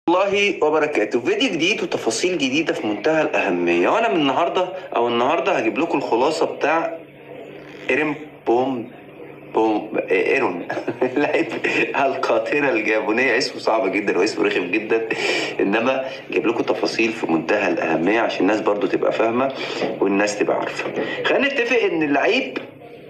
الله وبركاته فيديو جديد وتفاصيل جديدة في منتهى الأهمية وأنا من النهاردة أو النهاردة هجيب لكم الخلاصة بتاع إيرين بوم بوم إيرون لعيب القاطرة الجابونية اسمه صعب جدا واسمه رخم جدا إنما جايب لكم تفاصيل في منتهى الأهمية عشان الناس برضو تبقى فاهمة والناس تبقى عارفة خلينا نتفق إن اللعيب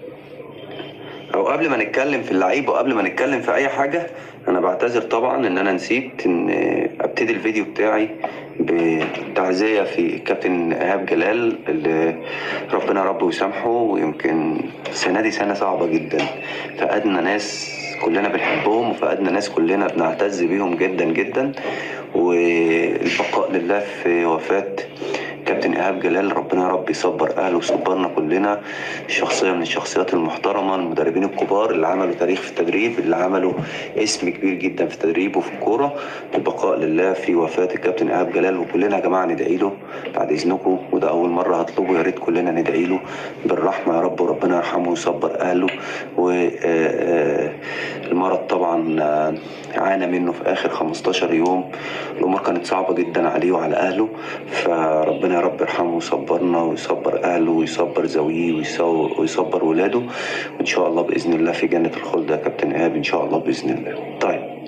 او قبل ما نتكلم في اللعيب وقبل ما نتكلم في اي حاجه انا بعتذر طبعا ان انا نسيت ان ابتدي الفيديو بتاعي بتعزيه في الكابتن ايهاب جلال اللي ربنا رب يسامحه ويمكن السنه دي سنه صعبه جدا فقدنا ناس كلنا بنحبهم وفقدنا ناس كلنا بنعتز بيهم جدا جدا والبقاء لله في وفاه كابتن ايهاب جلال ربنا يا رب يصبر اهله ويصبرنا كلنا شخصيه من الشخصيات المحترمه المدربين الكبار اللي عملوا تاريخ في التدريب اللي عملوا اسم كبير جدا في التدريب وفي الكوره البقاء لله في وفاه الكابتن ايهاب جلال وكلنا يا جماعه ندعي له بعد اذنكم وده اول مره هطلبه يا ريت كلنا ندعي له بالرحمه يا رب وربنا يرحمه ويصبر اهله والمرض طبعا آه، عانى منه في اخر 15 يوم الامور كانت صعبه جدا عليه وعلى اهله فربنا يا رب يرحمه ويصبرنا ويصبر اهله ويصبر زويه ويسو- ويصبر ولاده وان شاء الله باذن الله في جنه الخلد يا كابتن ايهاب ان شاء الله باذن الله طيب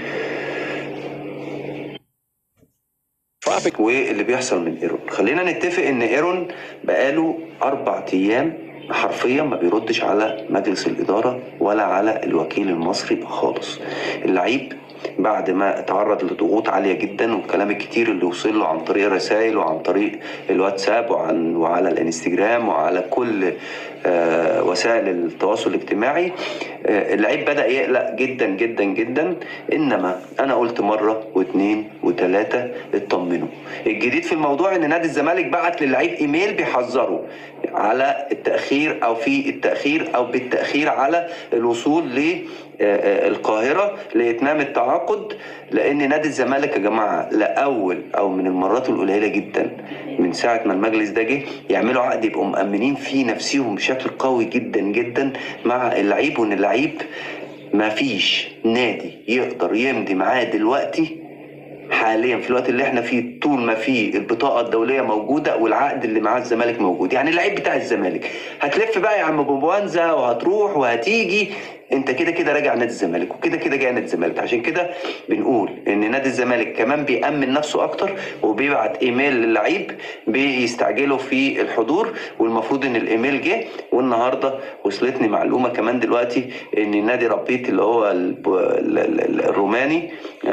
واللي بيحصل من ايرون خلينا نتفق ان ايرون بقاله اربع ايام حرفيا ما بيردش على مجلس الاداره ولا على الوكيل المصري خالص اللعيب بعد ما تعرض لضغوط عاليه جدا والكلام الكتير اللي وصل له عن طريق الرسائل وعن طريق الواتساب وعن وعلى الانستجرام وعلى كل آه، وسائل التواصل الاجتماعي آه، اللعيب بدا يقلق جدا جدا جدا انما انا قلت مره واثنين وثلاثه اطمنوا الجديد في الموضوع ان نادي الزمالك بعت للعيب ايميل بيحذره على التاخير او في التاخير او بالتاخير على الوصول ل آه، القاهره لاتمام التعاقد لان نادي الزمالك يا جماعه لاول او من المرات القليله جدا من ساعه ما المجلس ده جه يعملوا عقد يبقوا مأمنين فيه نفسهم بشكل قوي جدا جدا مع اللعيب وان اللعيب ما فيش نادي يقدر يمضي معاه دلوقتي حاليا في الوقت اللي احنا فيه طول ما في البطاقه الدوليه موجوده والعقد اللي مع الزمالك موجود يعني اللعيب بتاع الزمالك هتلف بقى يا عم بوبوانزا وهتروح وهتيجي انت كده كده راجع نادي الزمالك وكده كده جاي نادي الزمالك عشان كده بنقول ان نادي الزمالك كمان بيأمن نفسه اكتر وبيبعت ايميل للعيب بيستعجلوا في الحضور والمفروض ان الايميل جه والنهارده وصلتني معلومه كمان دلوقتي ان نادي ربيط اللي هو الب- ال- ال- ال- الروماني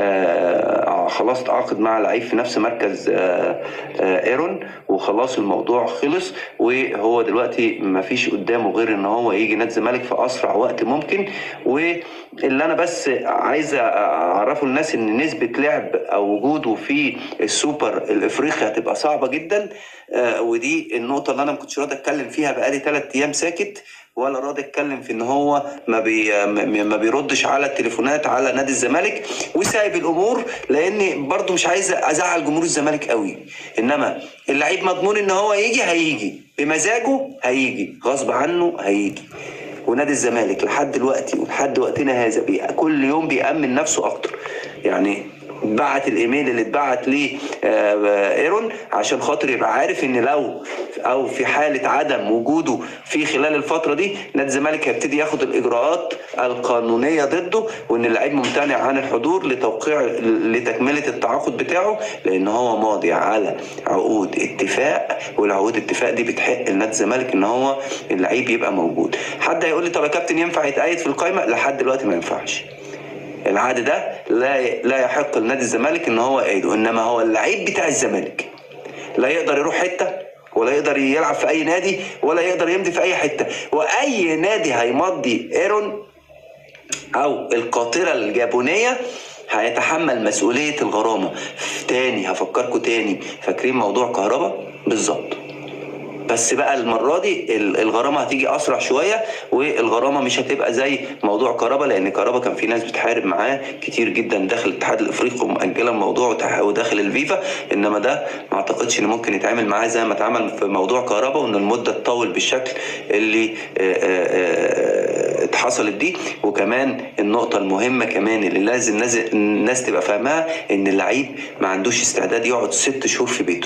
آه خلاص تعاقد مع لعيب في نفس مركز آه آه ايرون وخلاص الموضوع خلص وهو دلوقتي ما فيش قدامه غير ان هو يجي نادي الزمالك في اسرع وقت ممكن واللي انا بس عايز اعرفه للناس ان نسبه لعب او وجوده في السوبر الافريقي هتبقى صعبه جدا آه، ودي النقطه اللي انا ما كنتش راضي اتكلم فيها بقالي ثلاث ايام ساكت ولا راضي اتكلم في ان هو ما بي ما ما بيردش على التليفونات على نادي الزمالك وسايب الامور لان برضو مش عايز ازعل جمهور الزمالك قوي انما اللعيب مضمون ان هو يجي هيجي بمزاجه هيجي غصب عنه هيجي ونادي الزمالك لحد دلوقتي ولحد وقتنا هذا بي كل يوم بيأمن نفسه اكتر يعني بعت الايميل اللي اتبعت ليه آه، ايرون عشان خاطر يبقى عارف ان لو او في حاله عدم وجوده في خلال الفتره دي نادي الزمالك هيبتدي ياخد الاجراءات القانونيه ضده وان اللعيب ممتنع عن الحضور لتوقيع لتكمله التعاقد بتاعه لان هو ماضي على عقود اتفاق والعقود اتفاق دي بتحق لنادي الزمالك ان هو اللعيب يبقى موجود حد هيقول لي طب يا كابتن ينفع يتأيد في القائمه لحد دلوقتي ما ينفعش العقد ده لا لا يحق لنادي الزمالك ان هو يأيده انما هو اللعيب بتاع الزمالك لا يقدر يروح حته ولا يقدر يلعب في اي نادي ولا يقدر يمضي في اي حته واي نادي هيمضي ايرون او القاطره الجابونيه هيتحمل مسؤوليه الغرامه تاني هفكركم تاني فاكرين موضوع كهرباء بالظبط بس بقى المره دي ال- الغرامه هتيجي اسرع شويه والغرامه مش هتبقى زي موضوع كهربا لان كهربا كان في ناس بتحارب معاه كتير جدا داخل الاتحاد الافريقي ومأجله الموضوع وتح- وداخل الفيفا انما ده ما اعتقدش ان ممكن يتعامل معاه زي ما اتعمل في موضوع كهربا وان المده تطول بالشكل اللي آه، آه، آه، اتحصلت دي وكمان النقطه المهمه كمان اللي لازم الناس- الناس تبقى فاهماها ان اللعيب ما عندوش استعداد يقعد ست شهور في بيته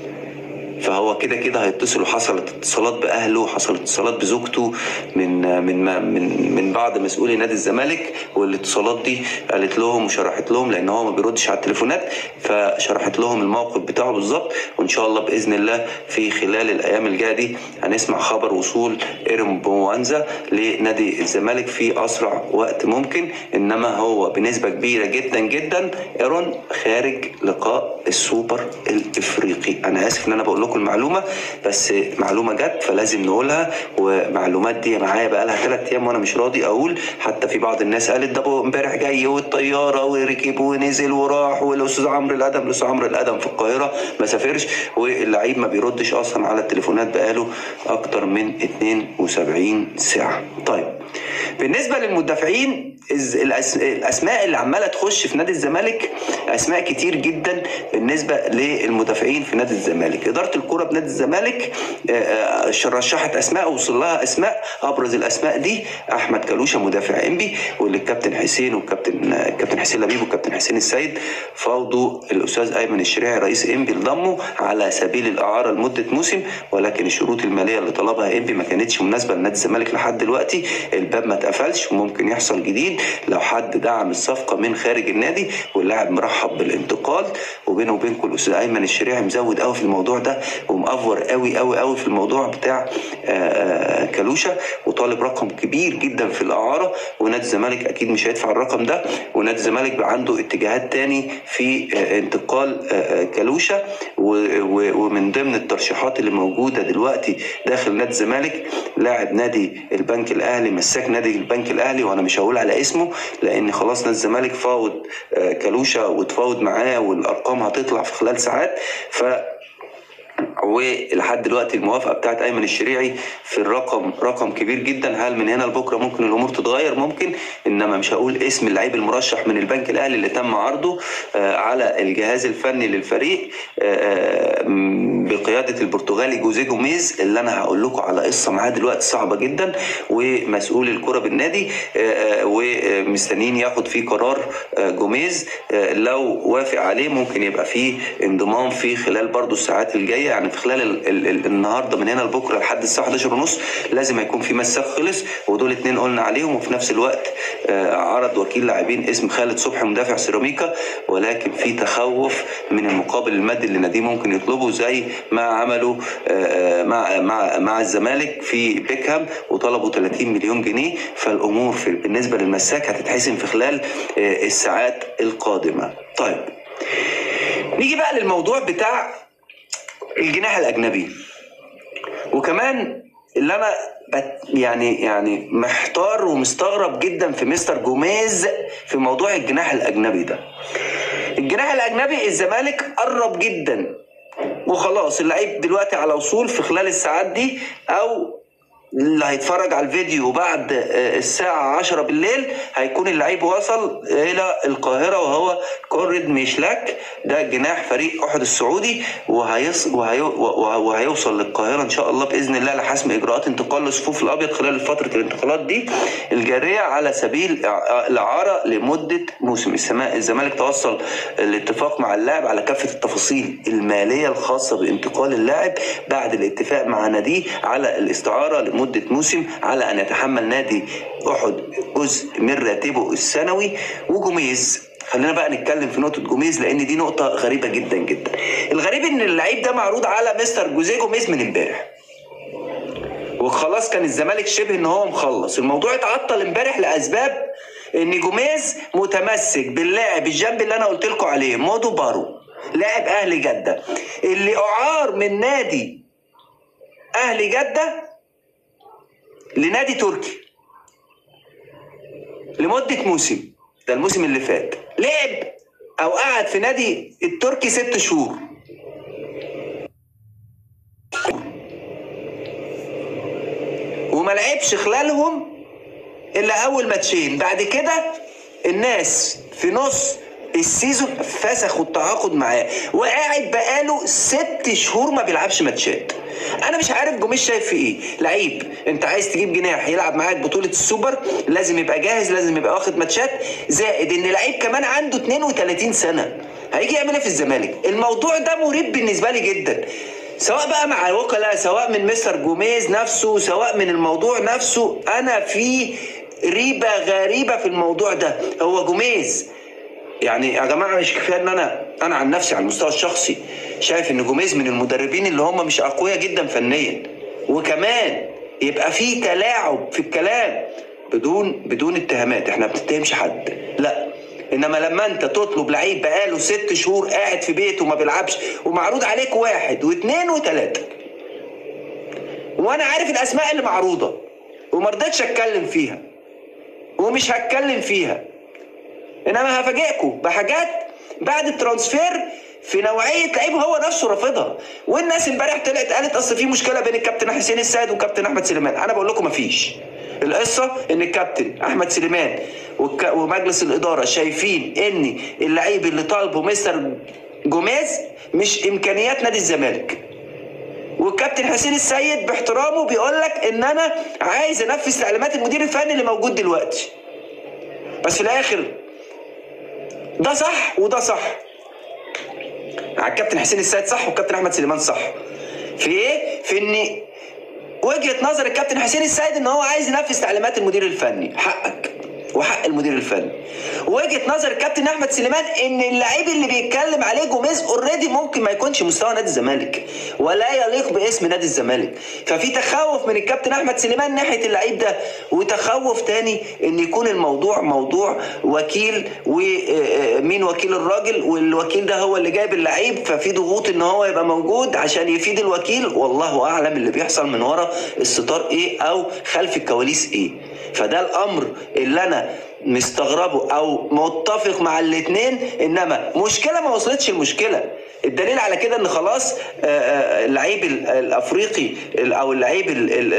فهو كده كده هيتصل وحصلت اتصالات باهله وحصلت اتصالات بزوجته من من من من بعض مسؤولي نادي الزمالك والاتصالات دي قالت لهم وشرحت لهم لان هو ما بيردش على التليفونات فشرحت لهم الموقف بتاعه بالظبط وان شاء الله باذن الله في خلال الايام الجايه دي هنسمع خبر وصول ايرم بوانزا لنادي الزمالك في اسرع وقت ممكن انما هو بنسبه كبيره جدا جدا ايرون خارج لقاء السوبر الافريقي انا اسف ان انا بقول لكم المعلومه بس معلومه جت فلازم نقولها ومعلومات دي معايا بقى لها ثلاث ايام وانا مش راضي اقول حتى في بعض الناس قالت ده أبو امبارح جاي والطياره وركب ونزل وراح والاستاذ عمرو الادم الاستاذ عمرو الادم في القاهره ما سافرش واللعيب ما بيردش اصلا على التليفونات بقاله اكتر من 72 ساعه طيب بالنسبه للمدافعين الز- الأس- الاسماء اللي عماله تخش في نادي الزمالك اسماء كتير جدا بالنسبه للمدافعين في نادي الزمالك اداره الكره بنادي الزمالك آه، آه، رشحت اسماء وصل لها اسماء ابرز الاسماء دي احمد كلوشه مدافع انبي واللي الكابتن حسين والكابتن آه، الكابتن حسين لبيب والكابتن حسين السيد فاوضوا الاستاذ ايمن الشريعي رئيس انبي لضمه على سبيل الاعاره لمده موسم ولكن الشروط الماليه اللي طلبها انبي ما كانتش مناسبه لنادي الزمالك لحد دلوقتي الباب ما اتقفلش وممكن يحصل جديد لو حد دعم الصفقه من خارج النادي واللاعب مرحب بالانتقال وبينه وبينكم الاستاذ ايمن الشريعي مزود قوي في الموضوع ده ومأفور قوي قوي قوي في الموضوع بتاع آه، آه، كلوشه وطالب رقم كبير جدا في الاعاره ونادي الزمالك اكيد مش هيدفع الرقم ده ونادي الزمالك بقى عنده اتجاهات تاني في آه، انتقال آه، آه، كلوشه و- و- ومن ضمن الترشيحات اللي موجوده دلوقتي داخل نادي الزمالك لاعب نادي البنك الاهلي مساك نادي البنك الاهلي وانا مش هقول على اسمه لان خلاص نادي الزمالك فاوض آه، كلوشه وتفاوض معاه والارقام هتطلع في خلال ساعات ف ولحد دلوقتي الموافقه بتاعت ايمن الشريعي في الرقم رقم كبير جدا هل من هنا لبكره ممكن الامور تتغير ممكن انما مش هقول اسم اللعيب المرشح من البنك الاهلي اللي تم عرضه آه، على الجهاز الفني للفريق آه، م- بقياده البرتغالي جوزيه جوميز اللي انا هقول لكم على قصه معاه دلوقتي صعبه جدا ومسؤول الكره بالنادي آه، آه، ومستنيين ياخد فيه قرار آه، جوميز آه، لو وافق عليه ممكن يبقى فيه انضمام في خلال برضو الساعات الجايه يعني في خلال ال ال ال النهارده من هنا لبكره لحد الساعه 11 ونص لازم هيكون في مساك خلص ودول اتنين قلنا عليهم وفي نفس الوقت آه، عرض وكيل لاعبين اسم خالد صبحي مدافع سيراميكا ولكن في تخوف من المقابل المادي اللي ناديه ممكن يطلبه زي ما عملوا آه، آه، مع مع مع الزمالك في بيكهام وطلبوا 30 مليون جنيه فالامور في بالنسبه للمساك هتتحسم في خلال آه، الساعات القادمه. طيب نيجي بقى للموضوع بتاع الجناح الاجنبي وكمان اللي انا بت يعني يعني محتار ومستغرب جدا في مستر جوميز في موضوع الجناح الاجنبي ده الجناح الاجنبي الزمالك قرب جدا وخلاص اللعيب دلوقتي على وصول في خلال الساعات دي او اللي هيتفرج على الفيديو بعد آه، الساعة 10 بالليل هيكون اللعيب وصل إلى القاهرة وهو كورد ميشلاك ده جناح فريق أحد السعودي وهيص وهي وه- وهيوصل للقاهرة إن شاء الله بإذن الله لحسم إجراءات انتقال لصفوف الأبيض خلال فترة الانتقالات دي الجارية على سبيل إع- الإعارة لمدة موسم السما- الزمالك توصل الاتفاق مع اللاعب على كافة التفاصيل المالية الخاصة بانتقال اللاعب بعد الاتفاق مع ناديه على الاستعارة لمدة موسم على أن يتحمل نادي أحد جزء من راتبه السنوي وجوميز خلينا بقى نتكلم في نقطة جوميز لأن دي نقطة غريبة جدا جدا. الغريب إن اللعيب ده معروض على مستر جوزيه جوميز من امبارح. وخلاص كان الزمالك شبه ان هو مخلص الموضوع اتعطل امبارح لاسباب ان جوميز متمسك باللاعب الجنب اللي انا قلت لكم عليه مودو بارو لاعب اهلي جده اللي اعار من نادي اهلي جده لنادي تركي لمده موسم ده الموسم اللي فات لعب او قعد في نادي التركي ست شهور لعبش خلالهم الا اول ماتشين بعد كده الناس في نص السيزون فسخوا التعاقد معاه وقاعد بقاله ست شهور ما بيلعبش ماتشات انا مش عارف جوميز شايف في ايه لعيب انت عايز تجيب جناح يلعب معاك بطوله السوبر لازم يبقى جاهز لازم يبقى واخد ماتشات زائد ان لعيب كمان عنده 32 سنه هيجي يعمل ايه في الزمالك الموضوع ده مريب بالنسبه لي جدا سواء بقى مع الوكلاء سواء من مستر جوميز نفسه سواء من الموضوع نفسه انا في ريبه غريبه في الموضوع ده هو جوميز يعني يا جماعه مش كفايه ان انا انا عن نفسي على المستوى الشخصي شايف ان جوميز من المدربين اللي هم مش اقوياء جدا فنيا وكمان يبقى في تلاعب في الكلام بدون بدون اتهامات احنا ما بنتهمش حد لا انما لما انت تطلب لعيب بقاله ست شهور قاعد في بيته وما بيلعبش ومعروض عليك واحد واثنين وثلاثه وانا عارف الاسماء اللي معروضه وما رضيتش اتكلم فيها ومش هتكلم فيها انما هفاجئكم بحاجات بعد الترانسفير في نوعيه لعيب هو نفسه رافضها والناس امبارح طلعت قالت اصل في مشكله بين الكابتن حسين السيد والكابتن احمد سليمان انا بقول لكم مفيش القصه ان الكابتن احمد سليمان والك... ومجلس الاداره شايفين ان اللعيب اللي طالبه مستر جوميز مش امكانيات نادي الزمالك والكابتن حسين السيد باحترامه بيقول لك ان انا عايز انفذ تعليمات المدير الفني اللي موجود دلوقتي بس في الاخر ده صح وده صح على الكابتن حسين السيد صح والكابتن احمد سليمان صح في ايه في ان وجهه نظر الكابتن حسين السيد ان هو عايز ينفذ تعليمات المدير الفني حقك وحق المدير الفني وجهه نظر الكابتن احمد سليمان ان اللعيب اللي بيتكلم عليه جوميز اوريدي ممكن ما يكونش مستوى نادي الزمالك ولا يليق باسم نادي الزمالك ففي تخوف من الكابتن احمد سليمان ناحيه اللعيب ده وتخوف تاني ان يكون الموضوع موضوع وكيل ومين وكيل الراجل والوكيل ده هو اللي جايب اللعيب ففي ضغوط ان هو يبقى موجود عشان يفيد الوكيل والله اعلم اللي بيحصل من ورا الستار ايه او خلف الكواليس ايه فده الامر اللي انا مستغربه او متفق مع الاثنين انما مشكله ما وصلتش المشكله الدليل على كده ان خلاص آه، آه، اللعيب ال- الافريقي ال- او اللعيب ال- ال-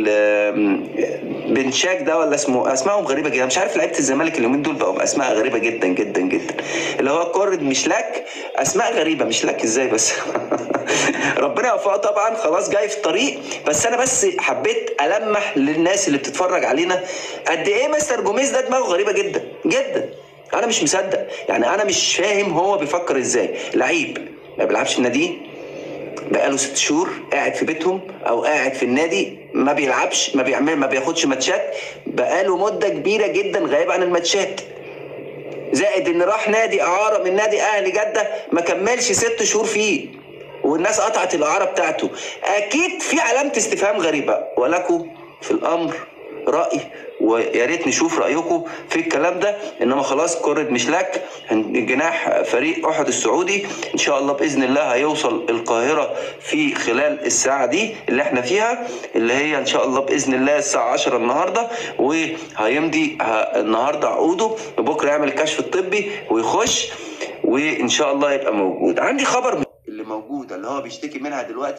ال- بنشاك ده ولا اسمه اسمائهم غريبه جدا مش عارف لعيبه الزمالك اليومين دول بقوا اسماء غريبه جدا جدا جدا اللي هو كورد مشلاك اسماء غريبه مشلاك ازاي بس ربنا يوفقه طبعا خلاص جاي في الطريق بس انا بس حبيت المح للناس اللي بتتفرج علينا قد ايه مستر جوميز ده دماغه غريبه جدا جدا انا مش مصدق يعني انا مش فاهم هو بيفكر ازاي لعيب ما بيلعبش في ناديه بقاله ست شهور قاعد في بيتهم او قاعد في النادي ما بيلعبش ما بيعمل ما بياخدش ماتشات بقاله مده كبيره جدا غايب عن الماتشات زائد ان راح نادي اعاره من نادي اهلي جده ما كملش ست شهور فيه والناس قطعت الاعاره بتاعته اكيد في علامه استفهام غريبه ولكم في الامر راي ويا ريت نشوف رايكم في الكلام ده انما خلاص كورد مشلاك جناح فريق احد السعودي ان شاء الله باذن الله هيوصل القاهره في خلال الساعه دي اللي احنا فيها اللي هي ان شاء الله باذن الله الساعه 10 النهارده وهيمضي ه- النهارده عقوده وبكره يعمل الكشف الطبي ويخش وان شاء الله يبقى موجود عندي خبر اللي موجوده اللي هو بيشتكي منها دلوقتي